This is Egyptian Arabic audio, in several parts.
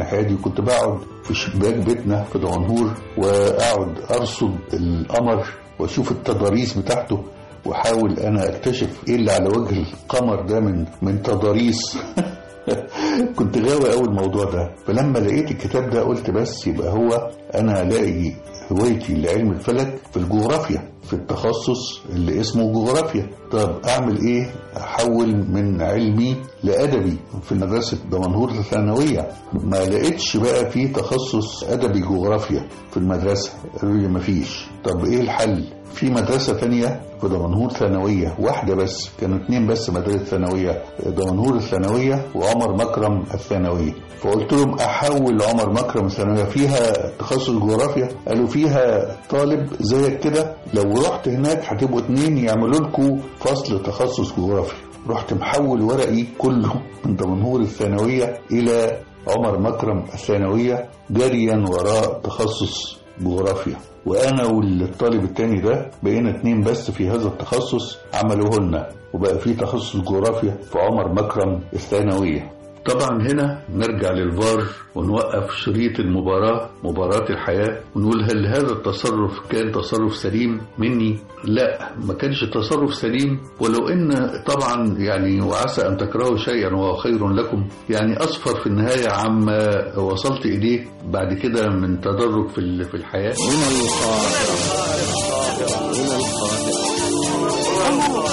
الناحيه دي كنت بقعد في شباك بيتنا في دمنهور واقعد ارصد القمر واشوف التضاريس بتاعته واحاول انا اكتشف ايه اللي على وجه القمر ده من من تضاريس كنت غاوي قوي الموضوع ده فلما لقيت الكتاب ده قلت بس يبقى هو انا الاقي هوايتي لعلم الفلك في الجغرافيا في التخصص اللي اسمه جغرافيا طب اعمل ايه احول من علمي لادبي في مدرسه دمنهور الثانويه ما لقيتش بقى في تخصص ادبي جغرافيا في المدرسه قالوا لي مفيش طب ايه الحل في مدرسة تانية في دمنهور ثانوية واحدة بس كانوا اتنين بس مدارس ثانوية دمنهور الثانوية وعمر مكرم الثانوية فقلت لهم أحول عمر مكرم الثانوية فيها تخصص جغرافيا قالوا فيها طالب زيك كده لو رحت هناك هتبقوا اتنين يعملوا لكم فصل تخصص جغرافيا رحت محول ورقي كله من دمنهور الثانوية إلى عمر مكرم الثانوية جريا وراء تخصص جغرافيا وانا والطالب التاني ده بقينا اتنين بس في هذا التخصص عملوه لنا وبقى في تخصص جغرافيا في عمر مكرم الثانويه طبعا هنا نرجع للفار ونوقف شريط المباراة مباراة الحياة ونقول هل هذا التصرف كان تصرف سليم مني؟ لا ما كانش تصرف سليم ولو ان طبعا يعني وعسى ان تكرهوا شيئا وهو خير لكم يعني اصفر في النهاية عما وصلت اليه بعد كده من تدرج في في الحياة من القاهرة من القاهرة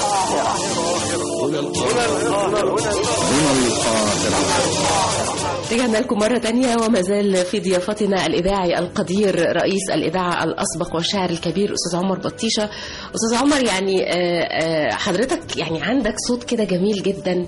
من القاهرة رجعنا لكم مرة تانية وما زال في ضيافتنا الإذاعي القدير رئيس الإذاعة الأسبق والشاعر الكبير أستاذ عمر بطيشة أستاذ عمر يعني آه، آه، حضرتك يعني عندك صوت كده جميل جدا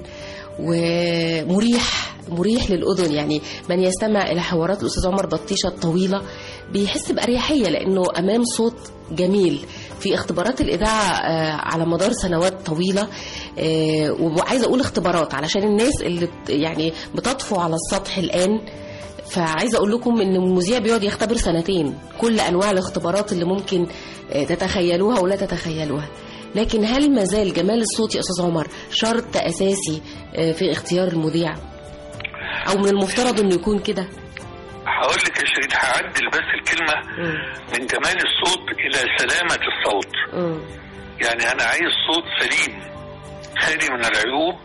ومريح مريح للأذن يعني من يستمع إلى حوارات الأستاذ عمر بطيشة الطويلة بيحس بأريحية لأنه أمام صوت جميل في اختبارات الإذاعة آه، على مدار سنوات طويلة آه، وعايزة أقول اختبارات علشان الناس اللي بت- يعني بتطفو على السطح الآن فعايزة أقول لكم إن المذيع بيقعد يختبر سنتين كل أنواع الاختبارات اللي ممكن آه، تتخيلوها ولا تتخيلوها لكن هل ما زال جمال الصوت يا أستاذ عمر شرط أساسي آه، في اختيار المذيع أو من المفترض إنه يكون كده هقول لك يا شريف هعدل بس الكلمة من جمال الصوت إلى سلامة الصوت مم. يعني أنا عايز صوت سليم خالي من العيوب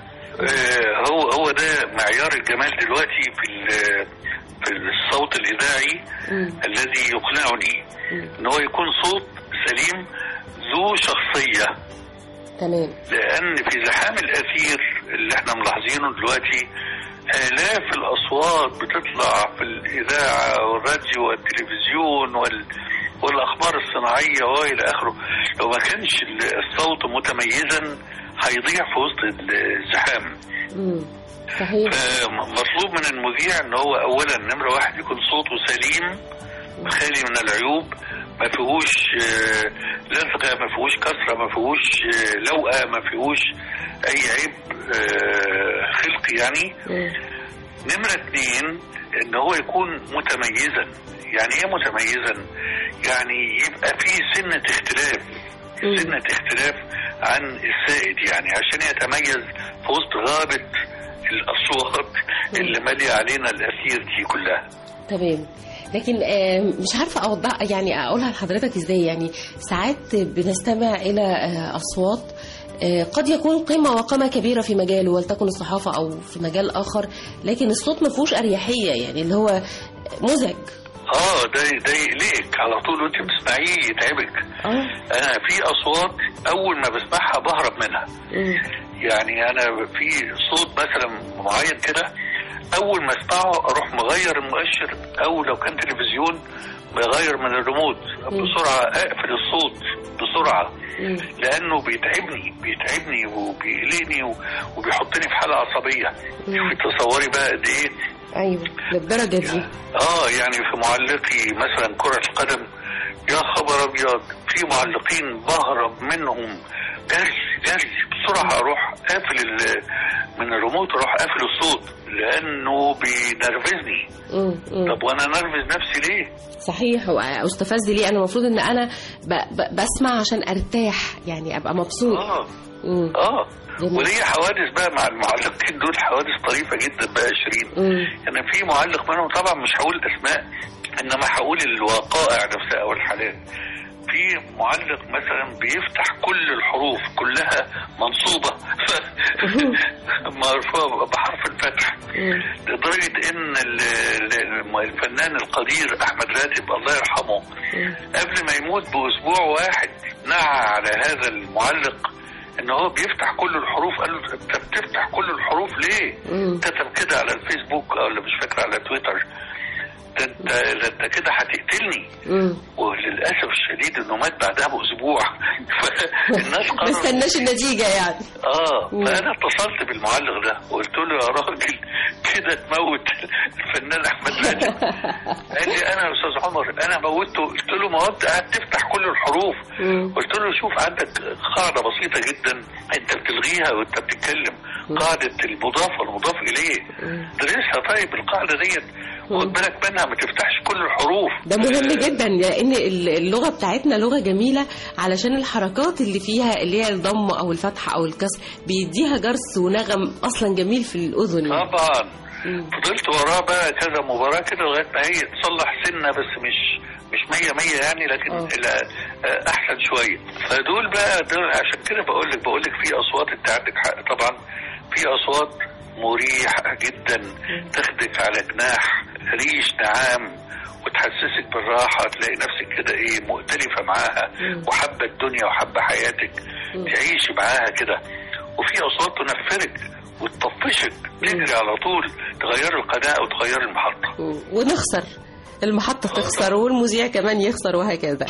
آه هو هو ده معيار الجمال دلوقتي في ال- في الصوت الإذاعي مم. الذي يقنعني إن هو يكون صوت سليم ذو شخصية تمام لأن في زحام الأثير اللي احنا ملاحظينه دلوقتي آلاف الأصوات بتطلع في الإذاعة والراديو والتلفزيون وال... والأخبار الصناعية وإلى آخره لو ما كانش الصوت متميزا هيضيع في وسط الزحام مم. صحيح مطلوب من المذيع ان هو اولا نمره واحد يكون صوته سليم خالي من العيوب ما فيهوش آه، لزقه ما فيهوش كسره ما فيهوش آه، لوقه ما فيهوش اي عيب آه، خلقي يعني مم. نمرة اتنين ان هو يكون متميزا يعني ايه متميزا يعني يبقى فيه سنة اختلاف مم. سنة اختلاف عن السائد يعني عشان يتميز في وسط غابة الاصوات اللي مالية علينا الاثير دي كلها تمام لكن آه، مش عارفه اوضح يعني اقولها لحضرتك ازاي يعني ساعات بنستمع الى آه، اصوات آه، قد يكون قيمه وقامه كبيره في مجاله ولتكن الصحافه او في مجال اخر لكن الصوت ما فيهوش اريحيه يعني اللي هو مزعج اه ده ده يقلقك على طول وانت بتسمعيه يتعبك اه انا في اصوات اول ما بسمعها بهرب منها مم. يعني انا في صوت مثلا معين كده اول ما اسمعه اروح مغير المؤشر او لو كان تلفزيون بغير من الريموت بسرعه اقفل الصوت بسرعه مم. لانه بيتعبني بيتعبني وبيقلقني و- وبيحطني في حاله عصبيه شوفي تصوري بقى قد ايه ايوه للدرجه دي اه يعني في معلقي مثلا كرة القدم يا خبر ابيض في معلقين بهرب منهم جري جري بسرعة اروح قافل ال- من الريموت اروح قافل الصوت لانه بينرفزني مم. مم. طب وانا نرفز نفسي ليه؟ صحيح واستفز ليه انا المفروض ان انا ب... ب... بسمع عشان ارتاح يعني ابقى مبسوط اه مم. اه جميل. وليه حوادث بقى مع المعلقين دول حوادث طريفة جدا بقى شيرين مم. يعني في معلق منهم طبعا مش هقول اسماء انما هقول الوقائع نفسها او الحالات في معلق مثلا بيفتح كل الحروف كلها منصوبة مرفوعة بحرف الفتح مم. لدرجة ان ال- ال- الفنان القدير احمد راتب الله يرحمه مم. قبل ما يموت باسبوع واحد نعى على هذا المعلق ان هو بيفتح كل الحروف قال له انت بتفتح كل الحروف ليه؟ مم. كتب كده على الفيسبوك او مش فاكر على تويتر ده انت ده انت كده هتقتلني مم. وللاسف الشديد انه مات بعدها باسبوع فالناس ما قرروا استناش النتيجة يعني اه مم. فانا اتصلت بالمعلق ده وقلت له يا راجل كده تموت الفنان احمد راتب قال لي انا يا استاذ عمر انا موتته قلت له ما هو انت قاعد تفتح كل الحروف مم. قلت له شوف عندك قاعده بسيطه جدا انت بتلغيها وانت بتتكلم قاعده المضاف والمضاف اليه درسها طيب القاعده ديت خد بالك منها ما تفتحش كل الحروف ده مهم جدا لان اللغه بتاعتنا لغه جميله علشان الحركات اللي فيها اللي هي الضم او الفتح او الكسر بيديها جرس ونغم اصلا جميل في الاذن يعني. طبعا مم. فضلت وراه بقى كذا مباراة كده لغاية ما هي تصلح سنة بس مش مش مية مية يعني لكن آه. إلى آه، أحسن شوية فدول بقى دول عشان كده بقول لك بقول لك في أصوات أنت عندك حق طبعا في أصوات مريحة جدا تاخدك على جناح ريش نعام وتحسسك بالراحة تلاقي نفسك كده ايه مؤتلفة معاها وحابة الدنيا وحابة حياتك تعيشي معاها كده وفي أصوات تنفرك وتطفشك تجري على طول تغير القناة أو تغير المحطة مم. ونخسر المحطة تخسر والمذيع كمان يخسر وهكذا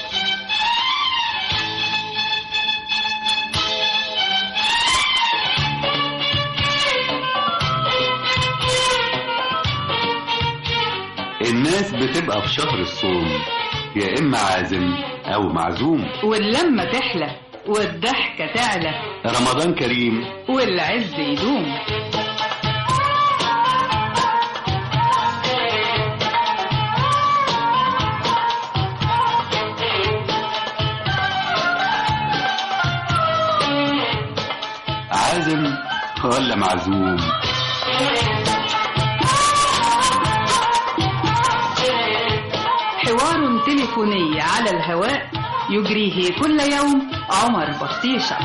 الناس بتبقى في شهر الصوم يا إما عازم أو معزوم واللمة تحلى والضحكة تعلى رمضان كريم والعز يدوم عازم ولا معزوم حوار تليفوني على الهواء يجريه كل يوم عمر بطيشة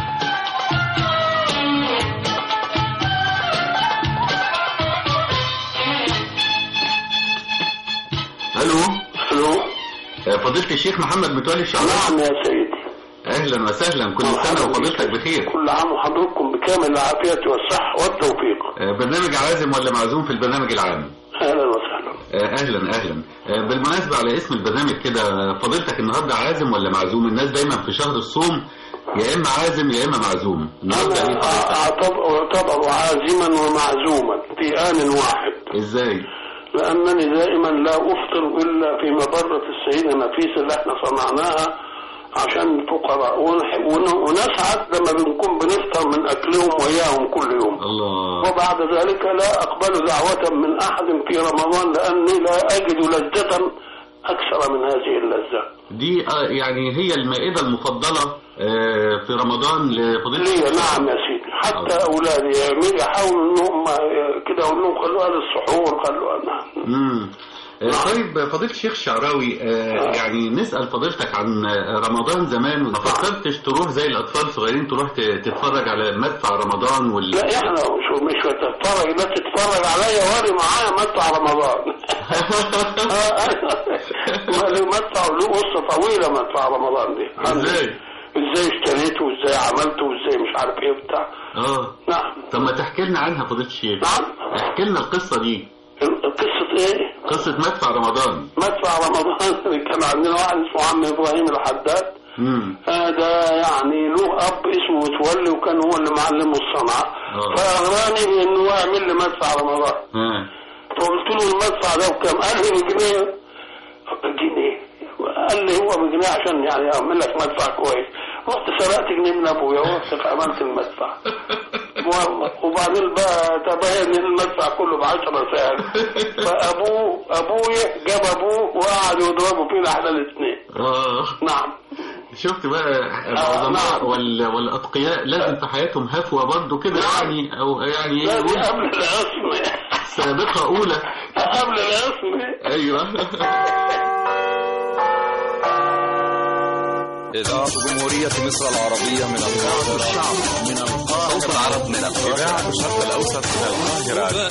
ألو الو آه، فضيلة الشيخ محمد متولي الشعراوي نعم يا سيدي أهلا وسهلا كل سنة وفضيلتك بخير كل عام وحضرتكم بكامل العافية والصحة والتوفيق آه، برنامج عازم ولا معزوم في البرنامج العام أهلا وسهلا آه، اهلا اهلا آه، بالمناسبه على اسم البرنامج كده آه، فضيلتك النهارده عازم ولا معزوم الناس دايما في شهر الصوم يا اما عازم يا اما معزوم النهارده ايه أنا فضيلتك أعتبر أعتبر عازما ومعزوما في آن واحد ازاي لأنني دائما لا أفطر إلا في مبرة السيدة نفيسة اللي احنا صنعناها عشان الفقراء ونح- ون- ونسعد لما بنكون بنفطر من أكلهم وإياهم كل يوم الله وبعد ذلك لا أقبل دعوة من أحد في رمضان لأني لا أجد لذة أكثر من هذه اللذة دي آه، يعني هي المائده المفضله آه، في رمضان لفضيله لي الشيخ. نعم يا سيدي حتى أولادي يعني يحاولوا إنهم كده أقول لهم خلوها للسحور خلوها نعم امم آه، طيب فضيله الشيخ الشعراوي آه، يعني نسال فضيلتك عن آه، رمضان زمان ما فكرتش تروح زي الاطفال الصغيرين تروح ت- تتفرج على مدفع رمضان وال لا احنا مش مش بتتفرج لا تتفرج عليا واري معايا مدفع رمضان ما له مدفع له قصه طويله مدفع رمضان دي ازاي ازاي اشتريته وازاي عملته وازاي مش عارف ايه وبتاع اه نعم طب ما تحكي لنا عنها فضيله الشيخ نعم احكي لنا القصه دي قصه ايه قصه مدفع رمضان مدفع رمضان كان عندنا واحد اسمه عم ابراهيم الحداد امم هذا يعني له اب اسمه متولي وكان هو اللي معلمه الصنعه آه. فاغراني بانه يعمل لي مدفع رمضان ها فقلت له المدفع ده بكام؟ قال لي بجنيه جنيه قال لي هو بجنيه عشان يعني اعمل لك مدفع كويس رحت سرقت جنيه من ابويا ورحت عملت المدفع والله وبعدين بقى تبين ان المدفع كله ب 10 ساعات فابوه ابويا جاب ابوه وقعد يضربوا فينا احنا الاثنين اه نعم شفت بقى العظماء وال... والاتقياء لازم في حياتهم هفوه برضه كده يعني او يعني لا دي يقول قبل العصمة سابقه اولى قبل العصمة ايوه إذاعة جمهورية مصر العربية من القاهرة الشعب من القاهرة صوت العرب من إذاعة الشرق الأوسط من القاهرة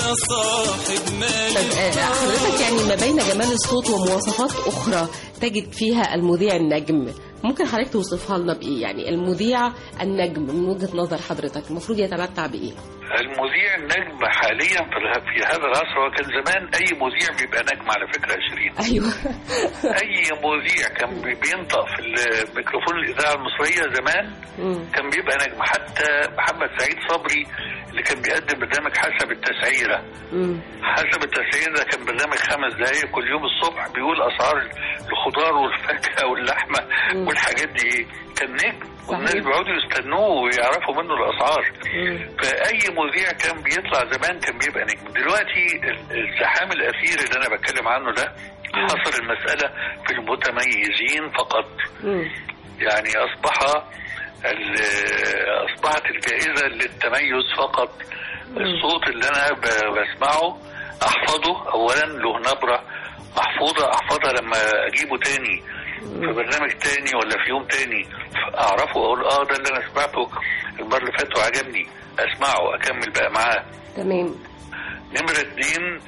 طب آه، حضرتك يعني ما بين جمال الصوت ومواصفات أخرى تجد فيها المذيع النجم ممكن حضرتك توصفها لنا بإيه يعني المذيع النجم من وجهة نظر حضرتك المفروض يتمتع بإيه المذيع النجم حاليا في اله- في هذا العصر هو كان زمان اي مذيع بيبقى نجم على فكره يا شيرين أيوه اي مذيع كان بي- بينطق في الميكروفون الاذاعه المصريه زمان مم. كان بيبقى نجم حتى محمد سعيد صبري اللي كان بيقدم برنامج حسب التسعيره مم. حسب التسعير ده كان برنامج خمس دقايق كل يوم الصبح بيقول اسعار الخضار والفاكهه واللحمه مم. والحاجات دي كان نجم والناس صحيح. بيقعدوا يستنوه ويعرفوا منه الاسعار مم. فاي مذيع كان بيطلع زمان كان بيبقى نجم دلوقتي ال- الزحام الاثير اللي انا بتكلم عنه ده حصر المساله في المتميزين فقط مم. يعني اصبح ال- اصبحت الجائزه للتميز فقط الصوت اللي انا ب- بسمعه احفظه اولا له نبره محفوظه احفظها لما اجيبه تاني في برنامج تاني ولا في يوم تاني اعرفه اقول اه ده اللي انا سمعته المره اللي فاتت وعجبني اسمعه اكمل بقى معاه تمام نمرة اتنين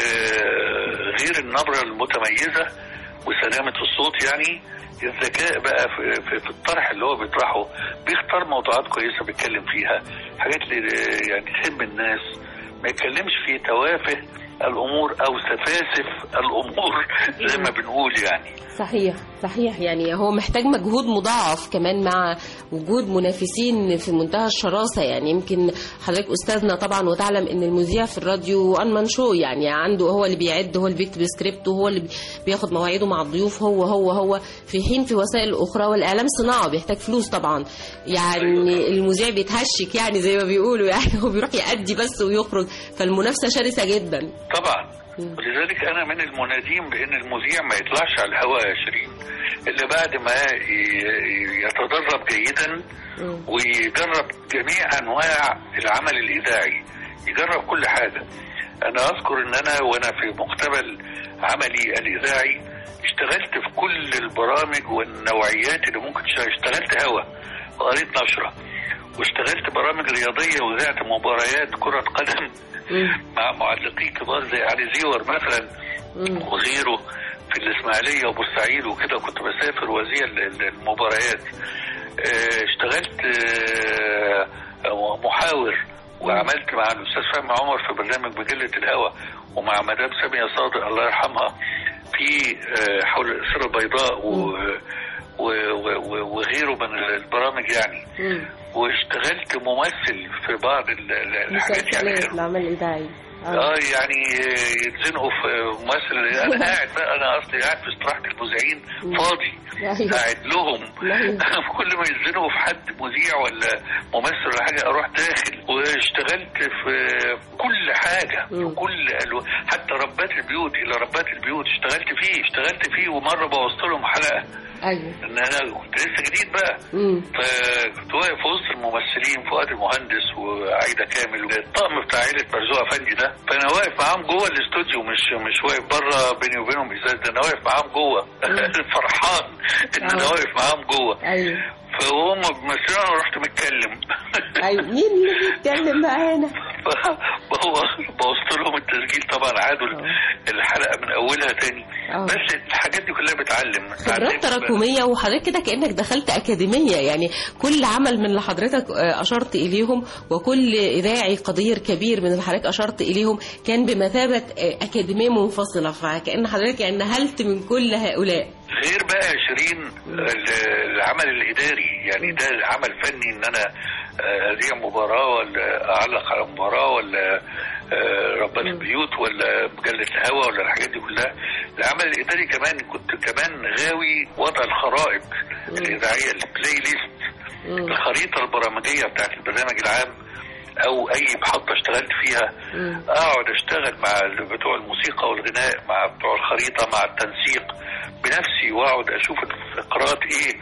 آه، غير النبرة المتميزة وسلامة الصوت يعني الذكاء بقى في, في, في الطرح اللي هو بيطرحه بيختار موضوعات كويسة بيتكلم فيها حاجات اللي يعني تهم الناس ما يتكلمش في توافه الأمور أو سفاسف الأمور زي ما بنقول يعني صحيح صحيح يعني هو محتاج مجهود مضاعف كمان مع وجود منافسين في منتهى الشراسة يعني يمكن حضرتك أستاذنا طبعا وتعلم إن المذيع في الراديو أن مان شو يعني عنده هو اللي بيعد هو اللي بيكتب سكريبت وهو اللي بي- بياخد مواعيده مع الضيوف هو هو هو في حين في وسائل أخرى والإعلام صناعة بيحتاج فلوس طبعا يعني المذيع بيتهشك يعني زي ما بيقولوا يعني هو بيروح يأدي بس ويخرج فالمنافسة شرسة جدا طبعا ولذلك انا من المنادين بان المذيع ما يطلعش على الهواء يا شيرين الا بعد ما ي- يتدرب جيدا ويجرب جميع انواع العمل الاذاعي يجرب كل حاجه انا اذكر ان انا وانا في مقتبل عملي الاذاعي اشتغلت في كل البرامج والنوعيات اللي ممكن تشتغل اشتغلت هوا وقريت نشره واشتغلت برامج رياضيه وذات مباريات كره قدم مع معلقين كبار زي علي زيور مثلا وغيره في الاسماعيليه وبورسعيد وكده كنت بسافر وزير ال- المباريات آه، اشتغلت آه، محاور وعملت مع الاستاذ فهمي عمر في برنامج مجله الهوى ومع مدام ساميه صادق الله يرحمها في آه، حول الاسره البيضاء و و- و- وغيره من البرامج يعني واشتغلت ممثل في بعض ال- ال- الحاجات يعني مسلسلات العمل الإذاعي اه يعني آه، يتزنقوا في ممثل انا قاعد بقى انا اصلي قاعد في استراحه المذيعين فاضي أيوة. قاعد لهم أيوة. كل ما يتزنقوا في حد مذيع ولا ممثل ولا حاجه اروح داخل واشتغلت في كل حاجه في كل الو... حتى ربات البيوت الى ربات البيوت اشتغلت فيه اشتغلت فيه ومره بوظت لهم حلقه أيوه ان انا كنت لسه جديد بقى مم. فكنت واقف في وسط الممثلين فؤاد المهندس وعايده كامل الطقم بتاع عيله مرزوق افندي ده فانا واقف معاهم جوه الاستوديو مش مش واقف بره بيني وبينهم ازاز ده انا واقف معاهم جوه فرحان ان انا آه. واقف معاهم جوه أيوه فهم بيمثلوا انا رحت متكلم أيوه مين اللي بيتكلم معانا بوظت لهم التسجيل طبعا عادوا الحلقه من اولها تاني آه. بس الحاجات دي كلها بتعلم خبرات تراكمية وحضرتك كده كأنك دخلت أكاديمية يعني كل عمل من اللي حضرتك آه، أشرت إليهم وكل إذاعي قدير كبير من اللي حضرتك أشرت إليهم كان بمثابة آه، أكاديمية منفصلة فكأن حضرتك يعني نهلت من كل هؤلاء غير بقى يا شيرين ال- العمل الاداري يعني ده عمل فني ان انا آه، اذيع مباراه ولا اعلق على مباراه ولا آه، ربات البيوت ولا مجله الهوا ولا الحاجات دي كلها العمل الاداري كمان كنت كمان غاوي وضع الخرائط الاذاعيه البلاي ليست الخريطه البرامجيه بتاعت البرنامج العام او اي محطه اشتغلت فيها اقعد اشتغل مع ال- بتوع الموسيقى والغناء مع بتوع الخريطه مع التنسيق بنفسي واقعد اشوف الفقرات ايه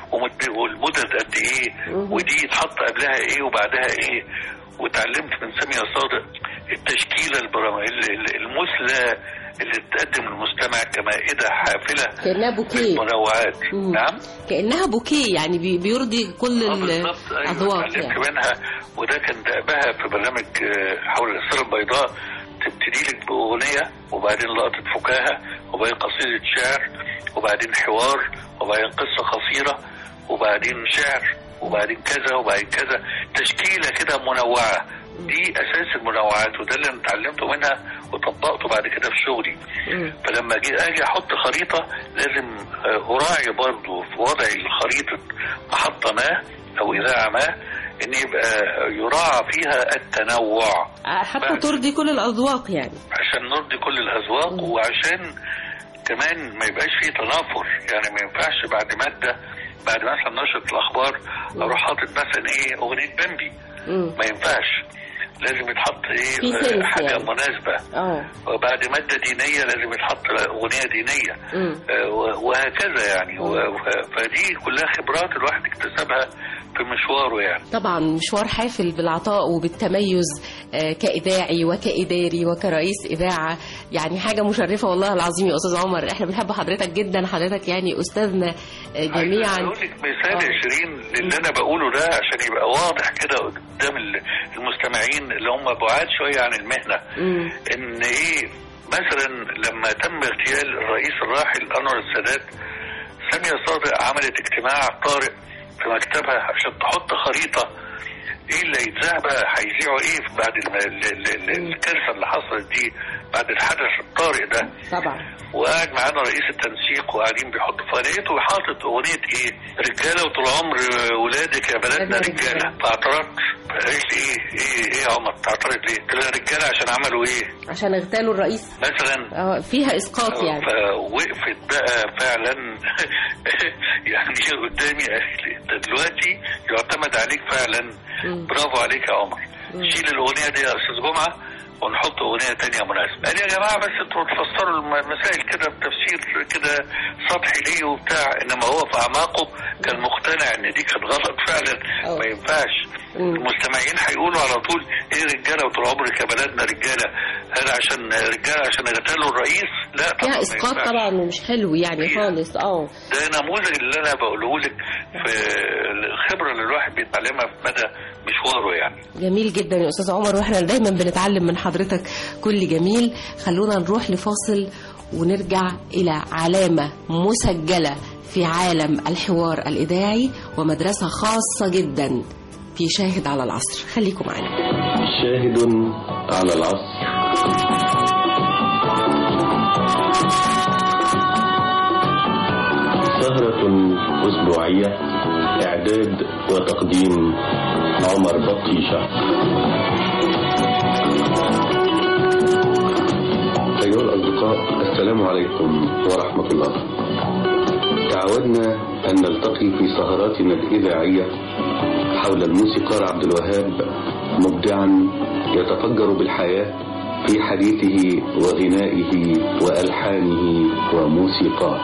ومد- والمدد قد ايه ودي يتحط قبلها ايه وبعدها ايه وتعلمت من سامية صادق التشكيلة البرام- ال- ال- المثلى اللي تقدم للمستمع كمائدة حافلة كأنها بوكيه بالمنوعات مم. نعم كأنها بوكيه يعني بي- بيرضي كل آه، بالظبط ايوه الأذواق اتعلمت يعني منها وده كان دأبها في برنامج آه، حول السيرة البيضاء تبتدي لك بأغنية وبعدين لقطة فكاهة وبعدين قصيدة شعر وبعدين حوار وبعدين قصة قصيرة وبعدين شعر وبعدين كذا وبعدين كذا تشكيلة كده منوعة دي أساس المنوعات وده اللي أنا اتعلمته منها وطبقته بعد كده في شغلي مم. فلما اجي اجي احط خريطه لازم آه، اراعي برضو في وضع الخريطه محطه ما او اذاعه ما ان يبقى يراعى فيها التنوع حتى بس. ترضي كل الأذواق يعني عشان نرضي كل الاذواق وعشان كمان ما يبقاش فيه تنافر يعني ما ينفعش بعد ماده بعد مثلا نشره الاخبار اروح حاطط مثلا ايه اغنيه بامبي مم. ما ينفعش لازم يتحط في ايه سنس آه، حاجه يعني. مناسبه اه وبعد مادة دينية لازم يتحط أغنية دينية مم. آه، و- وهكذا يعني و- و- فدي كلها خبرات الواحد اكتسبها في مشواره يعني طبعا مشوار حافل بالعطاء وبالتميز آه، كإذاعي وكإداري وكرئيس إذاعة يعني حاجة مشرفة والله العظيم يا أستاذ عمر احنا بنحب حضرتك جدا حضرتك يعني أستاذنا آه، جميعا اقول لك مثال آه. يا شيرين للي انا بقوله ده عشان يبقى واضح كده قدام ال- المستمعين اللي هم بعاد شويه عن المهنه مم. ان ايه مثلا لما تم اغتيال الرئيس الراحل انور السادات سامية صادق عملت اجتماع طارئ في مكتبها عشان تحط خريطة ايه اللي هيتذاع بقى هيذيعوا ايه بعد الم- ال- ال- ال- الكارثة اللي حصلت دي بعد الحدث الطارئ ده طبعا وقاعد معانا رئيس التنسيق وقاعدين بيحطوا فلقيته حاطط اغنيه ايه؟ رجاله وطول عمر ولادك يا بلدنا بلدنا رجاله رجالة. فاعترضت قالت لي ايه ايه ايه يا عمر تعترض ليه؟ قلت لها رجاله عشان عملوا ايه؟ عشان اغتالوا الرئيس مثلا اه فيها اسقاط يعني فوقفت بقى فعلا يعني قدامي قالت لي انت دلوقتي يعتمد عليك فعلا مم. برافو عليك يا عمر شيل الاغنيه دي يا استاذ جمعه ونحط اغنيه تانية مناسبه قال يا جماعه بس انتوا تفسروا الم- المسائل كده بتفسير كده سطحي ليه وبتاع انما هو في اعماقه كان مقتنع ان دي كانت غلط فعلا أوه. ما ينفعش مم. المستمعين هيقولوا على طول ايه رجاله وطول عمرك يا بلدنا رجاله هل عشان رجاله عشان اغتالوا الرئيس لا طبعا فيها ما اسقاط ينفعش. طبعا ومش حلو يعني فيها. خالص اه ده نموذج اللي انا بقوله لك في الخبره اللي الواحد بيتعلمها في مدى مشواره يعني جميل جدا يا استاذ عمر واحنا دايما بنتعلم من حضرتك كل جميل خلونا نروح لفاصل ونرجع الى علامه مسجله في عالم الحوار الاذاعي ومدرسه خاصه جدا في شاهد على العصر خليكم معنا شاهد على العصر سهرة أسبوعية إعداد وتقديم عمر بطيشة أيها الأصدقاء السلام عليكم ورحمة الله تعودنا أن نلتقي في سهراتنا الإذاعية حول الموسيقار عبد الوهاب مبدعا يتفجر بالحياة في حديثه وغنائه وألحانه وموسيقاه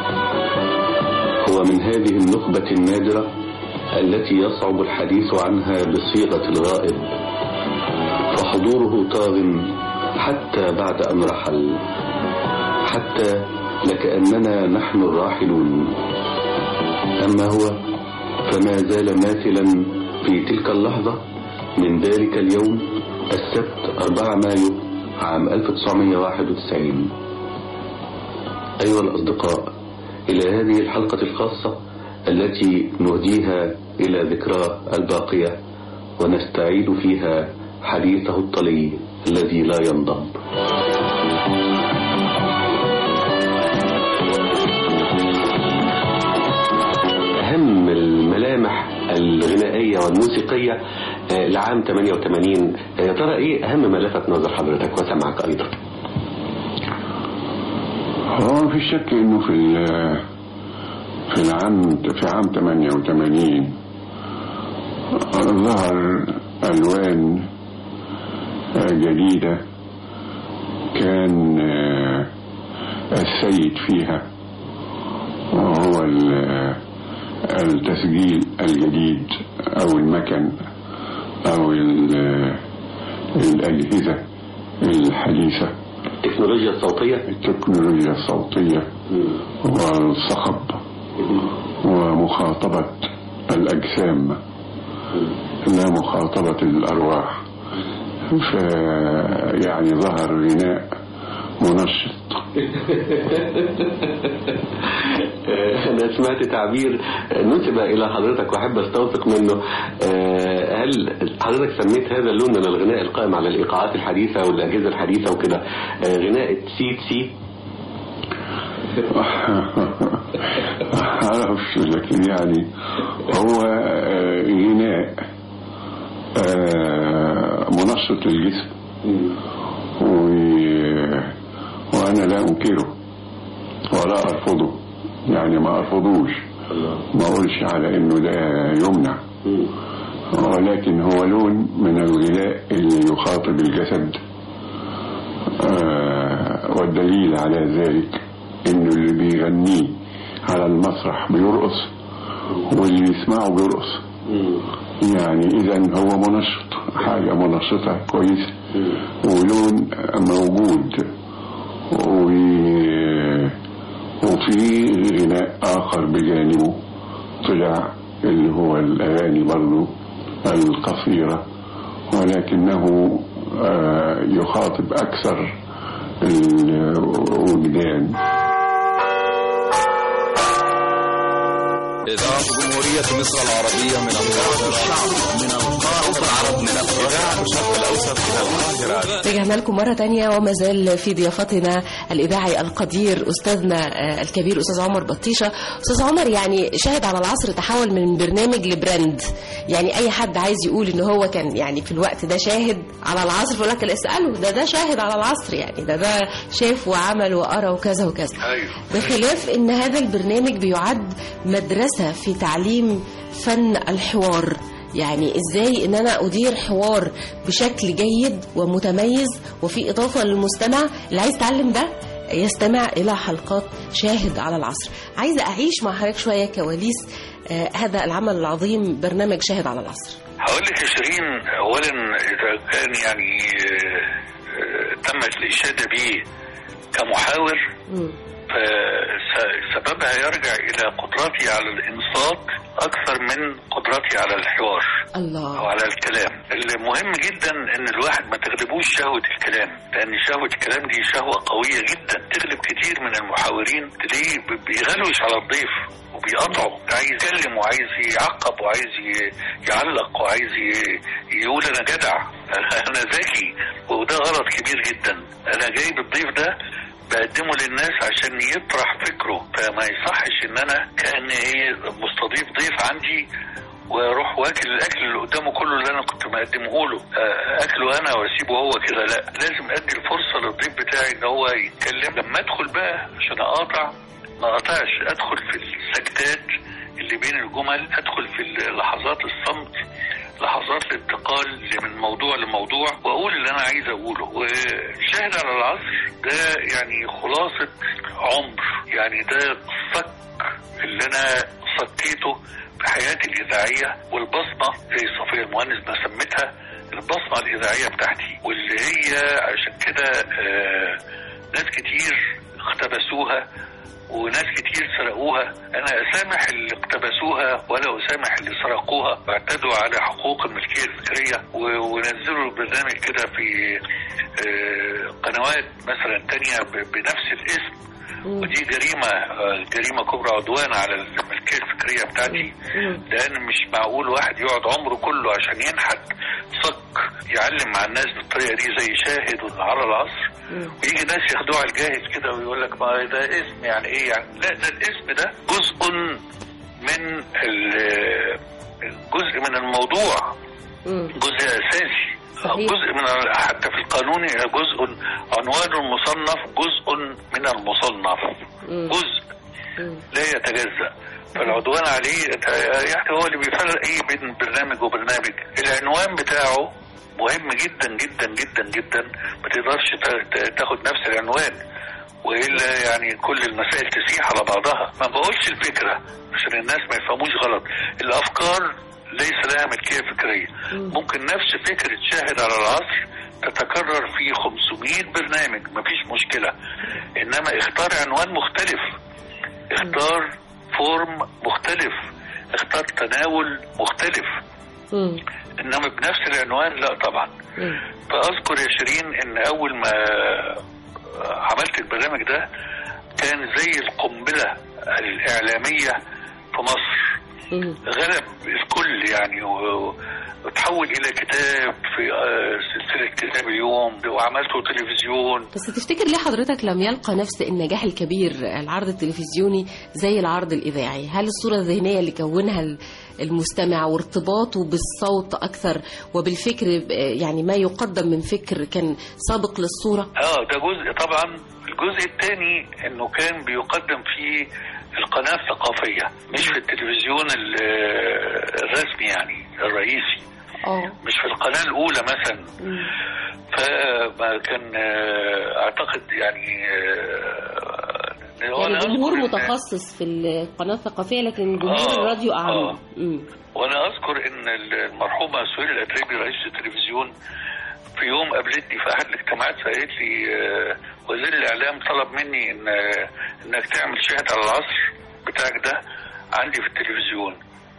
هو من هذه النخبة النادرة التي يصعب الحديث عنها بصيغة الغائب فحضوره طاغ حتى بعد أن رحل حتى لكأننا نحن الراحلون أما هو فما زال ماثلا في تلك اللحظة من ذلك اليوم السبت 4 مايو عام 1991 أيها الأصدقاء إلى هذه الحلقة الخاصة التي نهديها إلى ذكراه الباقية ونستعيد فيها حديثه الطلي الذي لا ينضب أهم الملامح الغنائية والموسيقية آه، لعام 88 آه، يا ترى إيه أهم ما لفت نظر حضرتك وسمعك أيضا هو ما في شك انه في ال- في العام في عام 88 ظهر الوان جديده كان آه، السيد فيها وهو ال- التسجيل الجديد أو المكن أو ال- الأجهزة الحديثة التكنولوجيا الصوتية التكنولوجيا الصوتية والصخب ومخاطبة الأجسام لا مخاطبة الأرواح ف يعني ظهر غناء منشط آه، أنا سمعت تعبير نسب إلى حضرتك وأحب أستوثق منه آه، هل حضرتك سميت هذا اللون من الغناء القائم على الإيقاعات الحديثة والأجهزة الحديثة وكده آه، غناء تسي تسي معرفش لكن يعني هو آه، غناء آه، منشط للجسم و- وأنا لا أنكره ولا أرفضه يعني ما أرفضوش ما أقولش على إنه ده يمنع ولكن هو لون من الغناء اللي يخاطب الجسد آه، والدليل على ذلك إنه اللي بيغنيه على المسرح بيرقص واللي يسمعه بيرقص يعني إذا هو منشط حاجة منشطة كويسة ولون موجود و- وفي غناء آخر بجانبه طلع اللي هو الأغاني برضو القصيرة ولكنه آه، يخاطب أكثر الوجدان إذاعة جمهورية مصر العربية من القاهرة الشعب من القاهرة صوت العرب من القاهرة الشرق الأوسط من القاهرة رجعنا لكم مرة تانية وما زال في ضيافتنا الإذاعي القدير أستاذنا آه، الكبير أستاذ عمر بطيشة أستاذ عمر يعني شاهد على العصر تحول من برنامج لبراند يعني أي حد عايز يقول إن هو كان يعني في الوقت ده شاهد على العصر فيقول لك لا اسأله ده ده شاهد على العصر يعني ده ده شاف وعمل وقرا وكذا وكذا ايوه بخلاف ان هذا البرنامج بيعد مدرسة في تعليم فن الحوار يعني ازاي ان انا ادير حوار بشكل جيد ومتميز وفي اضافة للمستمع اللي عايز يتعلم ده يستمع الى حلقات شاهد على العصر عايزة اعيش مع حضرتك شوية كواليس آه هذا العمل العظيم برنامج شاهد على العصر هقول لك يا شيرين اولا اذا كان يعني آه، آه، تمت الاشاده به كمحاور مم. فسببها يرجع الى قدرتي على الانصات اكثر من قدرتي على الحوار او الله على الكلام المهم جدا ان الواحد ما تغلبوش شهوة الكلام لان شهوة الكلام دي شهوة قوية جدا تغلب كتير من المحاورين تلاقيه ب- بيغلوش على الضيف وبيقطعوا عايز يتكلم وعايز يعقب وعايز ي- يعلق وعايز ي- يقول انا جدع انا ذكي وده غلط كبير جدا انا جايب الضيف ده بقدمه للناس عشان يطرح فكره فما يصحش ان انا كان ايه مستضيف ضيف عندي واروح واكل الاكل اللي قدامه كله اللي انا كنت مقدمه له آه، اكله انا واسيبه هو كده لا لازم ادي الفرصه للضيف بتاعي ان هو يتكلم لما ادخل بقى عشان اقاطع ما اقاطعش ادخل في السكتات اللي بين الجمل ادخل في لحظات الصمت لحظات الانتقال من موضوع لموضوع واقول اللي انا عايز اقوله وشاهد على العصر ده يعني خلاصه عمر يعني ده صك اللي انا صكيته في حياتي الإذاعية والبصمة زي صفية المهندس ما سمتها البصمة الإذاعية بتاعتي واللي هي عشان كده آه، ناس كتير اقتبسوها وناس كتير سرقوها انا اسامح اللي اقتبسوها ولا اسامح اللي سرقوها واعتدوا على حقوق الملكيه الفكريه و- ونزلوا البرنامج كده في آه، قنوات مثلا تانية ب- بنفس الاسم ودي جريمة آه، جريمة كبرى عدوان على الملكية الفكرية بتاعتي لأن مش معقول واحد يقعد عمره كله عشان ينحت صك يعلم مع الناس بالطريقة دي زي شاهد على العصر ويجي ناس ياخدوه على الجاهز كده ويقول لك ما ده اسم يعني ايه يعني لا ده الاسم ده جزء من ال- جزء من الموضوع جزء اساسي صحيح. جزء من ال- حتى في القانون جزء عنوان المصنف جزء من المصنف جزء لا يتجزأ فالعدوان عليه يعني هو اللي بيفرق ايه بين برنامج وبرنامج العنوان بتاعه مهم جدا جدا جدا جدا ما تقدرش تا- تا- تاخد نفس العنوان والا يعني كل المسائل تسيح على بعضها ما بقولش الفكره عشان الناس ما يفهموش غلط الافكار ليس لها ملكيه فكريه ممكن نفس فكره شاهد على العصر تتكرر في 500 برنامج مفيش مشكله انما اختار عنوان مختلف اختار فورم مختلف اختار تناول مختلف مم. انما بنفس العنوان لا طبعا مم. فاذكر يا شيرين ان اول ما عملت البرنامج ده كان زي القنبله الاعلاميه في مصر مم. غلب الكل يعني و- وتحول الى كتاب في آه، سلسله كتاب اليوم وعملته تلفزيون بس تفتكر ليه حضرتك لم يلقى نفس النجاح الكبير العرض التلفزيوني زي العرض الإذاعي هل الصورة الذهنية اللي كونها ال- المستمع وارتباطه بالصوت أكثر وبالفكر ب- يعني ما يقدم من فكر كان سابق للصورة اه ده جزء طبعا الجزء الثاني انه كان بيقدم في القناه الثقافيه مش في التلفزيون ال- الرسمي يعني الرئيسي اه مش في القناه الاولى مثلا فما كان آه، اعتقد يعني آه، هو يعني أنا جمهور أذكر إن- متخصص في القناة الثقافية لكن جمهور آه، الراديو أعم آه. مم. وانا اذكر ان المرحومه سهير الاتريبي رئيس التلفزيون في يوم قابلتني في احد الاجتماعات فقالت لي آه، وزير الاعلام طلب مني ان آه، انك تعمل شاهد على العصر بتاعك ده عندي في التلفزيون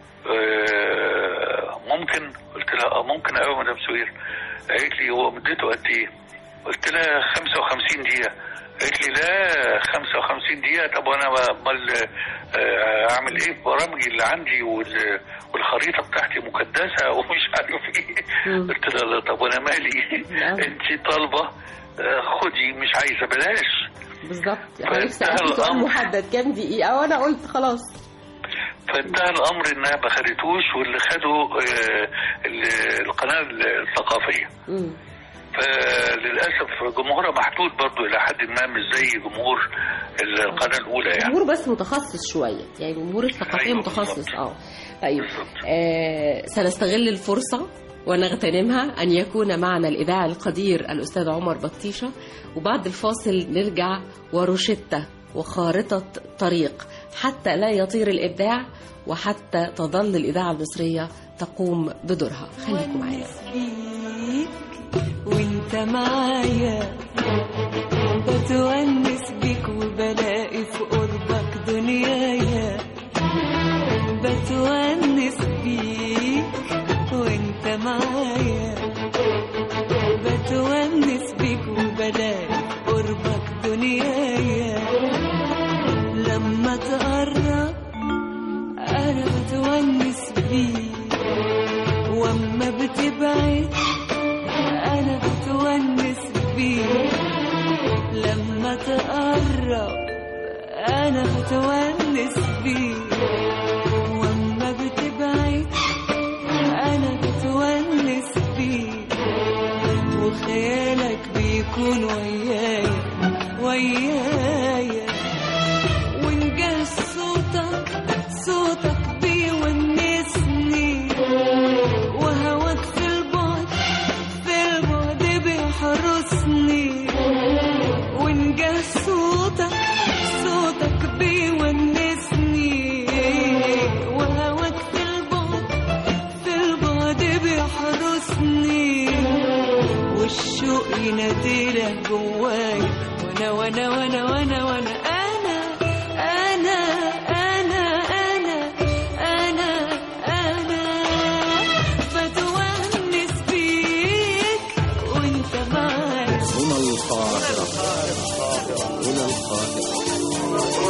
آه، ممكن قلت لها اه ممكن قوي يا مدام سهير قالت لي هو مدته قد ايه قلت لها 55 دقيقه قالت لي لا 55 دقيقه طب وانا امال آه، اعمل ايه برامجي اللي عندي وال- والخريطه بتاعتي مكدسه ومش عارف ايه مم. قلت لها لا طب وانا مالي نعم. انت طالبه آه، خدي مش عايزه بلاش بالظبط فانتهى حضرتك سألت سؤال الأمر. محدد كام دقيقة وأنا قلت خلاص فانتهى الامر انها ما خدتوش واللي خدوا آه، ال- القناه الثقافيه مم. فللاسف جمهورها محدود برضو الى حد ما مش زي جمهور القناه الاولى يعني جمهور بس متخصص شوية يعني جمهور الثقافية أيوة متخصص بالظبط. اه طيب بالظبط. آه سنستغل الفرصة ونغتنمها أن يكون معنا الإذاعي القدير الأستاذ عمر بطيشة وبعد الفاصل نرجع وروشتة وخارطة طريق حتى لا يطير الإبداع وحتى تظل الإذاعة المصرية تقوم بدورها خليكم معانا بيك وانت معايا بتونس بيك وبلاقي في قربك دنيايا بتونس بيك وانت معايا بتونس بيك وبلاقي في قربك دنيايا لما تقرب انا بتونس بيك واما بتبعد انا بتونس بيك لما تقرب انا بتونس بيك واما بتبعد انا بتونس بيك وخيالك بيكون ويايا ويايا ونجاز صوتك صوتك بيونسني وهواك في البعد في البعد بيحرسني ونجاز صوتك صوتك بيونسني وهواك في البعد في البعد بيحرسني والشوق يناديلك جواي وانا وانا وانا وانا وانا انا انا انا انا انا انا بتونس بيك وانت معايا هنا القاهرة هنا القاهرة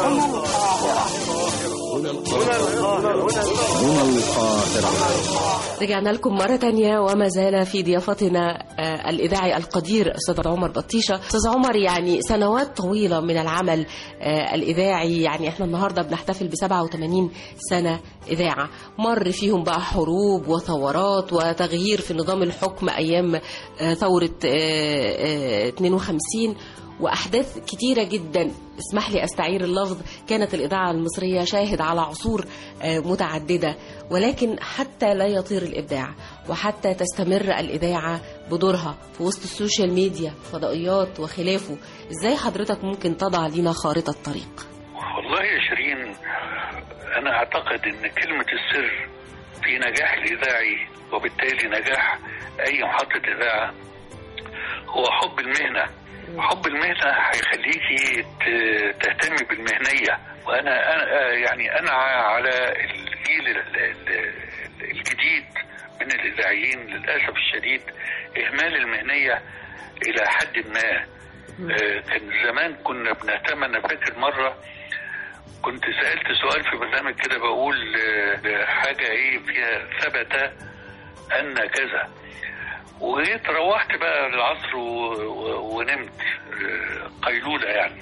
هنا القاهرة هنا القاهرة رجعنا لكم مرة تانية وما زال في ضيافتنا آه، الإذاعي القدير أستاذ عمر بطيشة أستاذ عمر يعني سنوات طويلة من العمل آه، الإذاعي يعني إحنا النهاردة بنحتفل ب 87 سنة إذاعة مر فيهم بقى حروب وثورات وتغيير في نظام الحكم أيام آه، ثورة آه، آه، 52 واحداث كتيره جدا اسمح لي استعير اللفظ كانت الاذاعه المصريه شاهد على عصور آه، متعدده ولكن حتى لا يطير الابداع وحتى تستمر الاذاعه بدورها في وسط السوشيال ميديا فضائيات وخلافه ازاي حضرتك ممكن تضع لنا خارطة طريق والله يا شيرين انا اعتقد ان كلمة السر في نجاح الاذاعي وبالتالي نجاح اي محطة اذاعة هو حب المهنة حب المهنة هيخليكي ت- تهتمي بالمهنية وانا أنا يعني انا على الجيل ال- ال- الجديد من الاذاعيين للاسف الشديد اهمال المهنية الى حد ما آه، كان زمان كنا بنهتم انا فاكر مره كنت سالت سؤال في برنامج كده بقول آه، حاجه ايه فيها ثبت ان كذا وجيت روحت بقى العصر و... و... ونمت آه، قيلوله يعني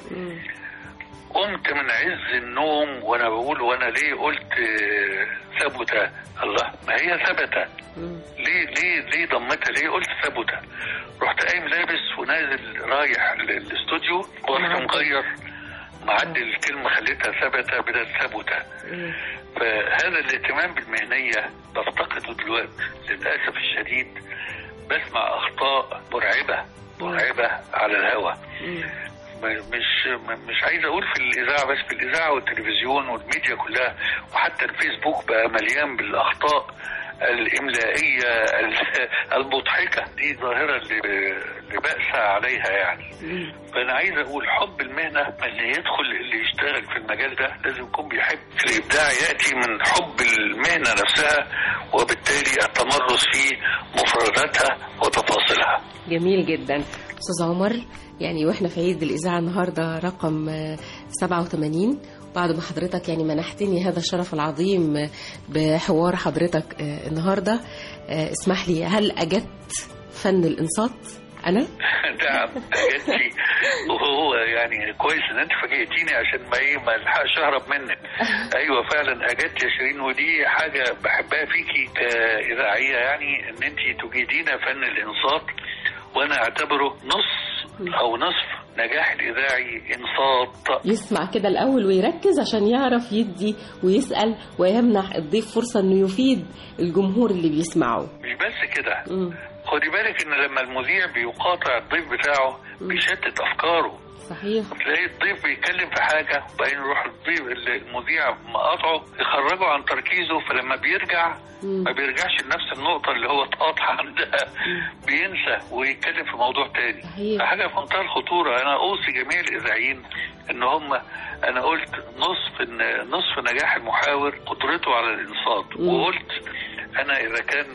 قمت من عز النوم وانا بقول وانا ليه قلت آه، ثبت الله ما هي ثبت ليه ليه ليه ضمتها ليه قلت ثبت رحت قايم لابس ونازل رايح ال- الاستوديو ورحت مغير معدل الكلمه خليتها ثبت بدل ثبت فهذا الاهتمام بالمهنيه بفتقده دلوقتي للاسف الشديد بسمع اخطاء مرعبه مرعبه على الهوا م- مش م- مش عايز اقول في الاذاعه بس في الاذاعه والتلفزيون والميديا كلها وحتى الفيسبوك بقى مليان بالاخطاء الاملائيه ال- المضحكه دي ظاهره اللي اللي بأسى عليها يعني فانا عايز اقول حب المهنه اللي يدخل اللي يشتغل في المجال ده لازم يكون بيحب الابداع ياتي من حب المهنه نفسها وبالتالي التمرس في مفرداتها وتفاصيلها جميل جدا استاذ عمر يعني واحنا في عيد الاذاعه النهارده رقم آه، 87 بعد ما حضرتك يعني منحتني هذا الشرف العظيم آه، بحوار حضرتك آه، النهارده آه، اسمح لي هل اجدت فن الانصات انا نعم جاتي وهو يعني كويس ان انت فاجئتيني عشان ما ايه ما الحقش اهرب منك ايوه فعلا اجدت يا شيرين ودي حاجه بحبها فيكي كاذاعيه يعني ان انت تجيدين فن الانصات وانا اعتبره نص او نصف نجاح الاذاعي انصات يسمع كده الاول ويركز عشان يعرف يدي ويسال ويمنح الضيف فرصه انه يفيد الجمهور اللي بيسمعه مش بس كده مم. خدي بالك ان لما المذيع بيقاطع الضيف بتاعه بيشتت افكاره صحيح تلاقي الضيف بيتكلم في حاجة وبعدين يروح الضيف المذيع مقاطعه يخرجه عن تركيزه فلما بيرجع ما بيرجعش لنفس النقطة اللي هو اتقاطع عندها بينسى ويتكلم في موضوع تاني صحيح. حاجة في منتهى الخطورة أنا أوصي جميع الإذاعيين إن هم أنا قلت نصف إن نصف نجاح المحاور قدرته على الإنصات وقلت أنا إذا كان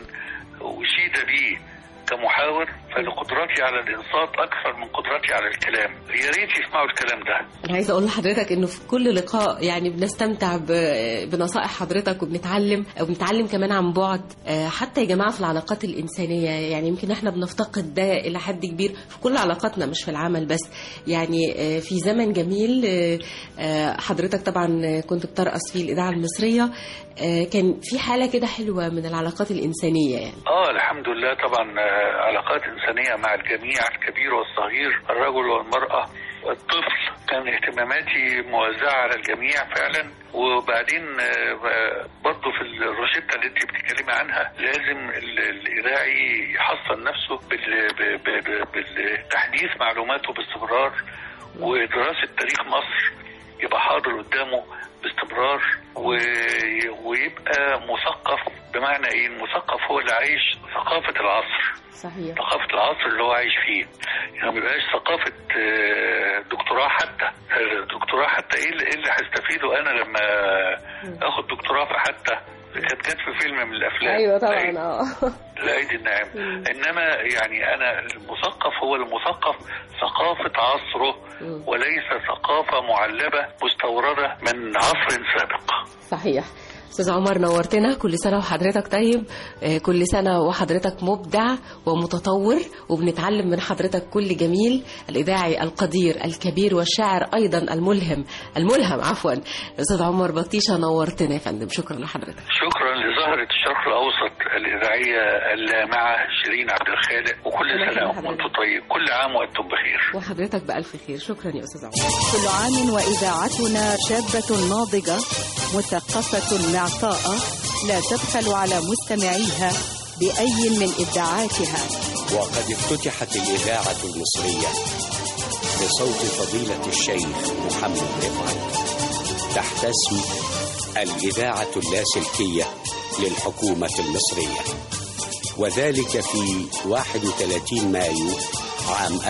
أشيد بي كمحاور فلقدرتي على الإنصات أكثر من قدرتي على الكلام يا ريت يسمعوا الكلام ده انا عايزه اقول لحضرتك انه في كل لقاء يعني بنستمتع ب- بنصائح حضرتك وبنتعلم وبنتعلم كمان عن بعد آه، حتى يا جماعه في العلاقات الانسانيه يعني يمكن احنا بنفتقد ده الى حد كبير في كل علاقاتنا مش في العمل بس يعني آه، في زمن جميل آه، آه، حضرتك طبعا كنت بترأس فيه الاذاعه المصريه آه، كان في حاله كده حلوه من العلاقات الانسانيه يعني اه الحمد لله طبعا آه، علاقات انسانيه مع الجميع الكبير والصغير الرجل والمراه الطفل كان اهتماماتي موزعه على الجميع فعلا وبعدين آه، برضه في الروشته اللي انت بتتكلمي عنها لازم ال- الاذاعي يحصن نفسه بال- ب- ب- ب- بالتحديث معلوماته باستمرار ودراسه تاريخ مصر يبقى حاضر قدامه باستمرار و- ويبقى مثقف بمعنى ايه المثقف هو اللي عايش ثقافة العصر صحيح ثقافة العصر اللي هو عايش فيه يعني ما بيبقاش ثقافة آه، دكتوراه حتى آه، دكتوراه حتى ايه اللي, إيه اللي هستفيده انا لما اخد دكتوراه في حتى كانت جت في فيلم من الافلام ايوه طبعا العيد- اه العيد الناعم انما يعني انا المثقف هو المثقف ثقافة عصره وليس ثقافة معلبة مستوردة من عصر سابق صحيح استاذ عمر نورتنا كل سنه وحضرتك طيب آه، كل سنه وحضرتك مبدع ومتطور وبنتعلم من حضرتك كل جميل الاذاعي القدير الكبير والشاعر ايضا الملهم الملهم عفوا استاذ عمر بطيشه نورتنا يا فندم شكرا لحضرتك شكرا لزهرة الشرق الأوسط الإذاعية اللامعة شيرين عبد الخالق وكل الله سنة يخلي وأنتم طيب كل عام وأنتم بخير وحضرتك بألف خير شكرا يا استاذ عمر كل عام وإذاعتنا شابة ناضجة مثقفة معطاءة لا تبخل على مستمعيها بأي من إبداعاتها وقد افتتحت الإذاعة المصرية بصوت فضيلة الشيخ محمد رفعت تحت اسم الإذاعة اللاسلكية للحكومة المصرية وذلك في 31 مايو عام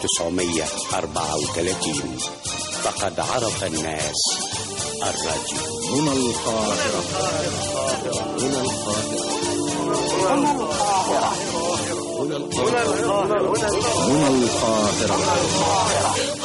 1934 فقد عرف الناس الراديو هنا القاهرة هنا القاهرة هنا القاهرة هنا القاهرة